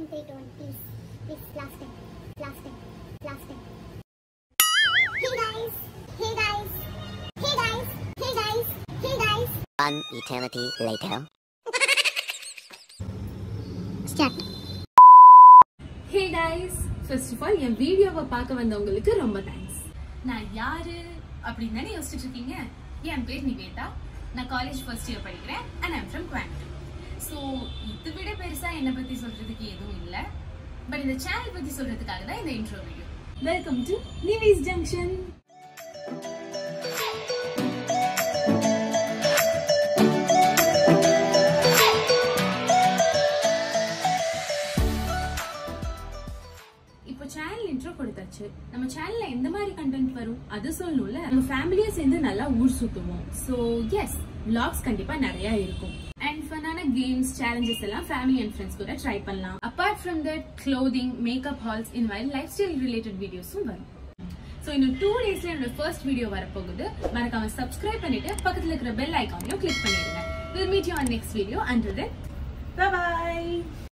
time, three, two, one, please. Please, last time. Last time. Last time. Hey guys. Hey guys. Hey guys. Hey guys. Hey guys. One eternity later. Start. Hey guys first of all என் வீடியோவை பார்க்க வந்தவங்களுக்கு ரொம்ப thanks நான் யாரு அப்படின்னு தானே யோசிச்சுட்டு இருக்கீங்க என் பேர் நிவேதா நான் காலேஜ் ஃபர்ஸ்ட் இயர் படிக்கிறேன் and I'm from Coimbatore so இதை விட பெருசா என்னை பத்தி சொல்றதுக்கு எதுவும் இல்லை பட் இந்த சேனல் பத்தி சொல்றதுக்காக தான் இந்த intro video welcome to Nivi's junction இப்போ சேனல் இன்ட்ரோ கொடுத்தாச்சு நம்ம சேனல்ல எந்த மாதிரி கண்டென்ட் வரும் அது சொல்லணும்ல நம்ம ஃபேமிலியா சேர்ந்து நல்லா ஊர் சுத்துவோம் சோ எஸ் vlogs கண்டிப்பா நிறைய இருக்கும் அண்ட் ஃபன்னான கேம்ஸ் சேலஞ்சஸ் எல்லாம் ஃபேமிலி அண்ட் ஃப்ரெண்ட்ஸ் கூட ட்ரை பண்ணலாம் apart from that clothing makeup hauls in while lifestyle related வீடியோஸும் வரும் ஸோ இன்னும் டூ டேஸ்ல என்னோட ஃபர்ஸ்ட் வீடியோ வரப்போகுது மறக்காம சப்ஸ்கிரைப் பண்ணிட்டு பக்கத்துல இருக்கிற பெல் ஐக்கானையும் கிளிக் பண்ணிடுங்க will meet you on next video and then by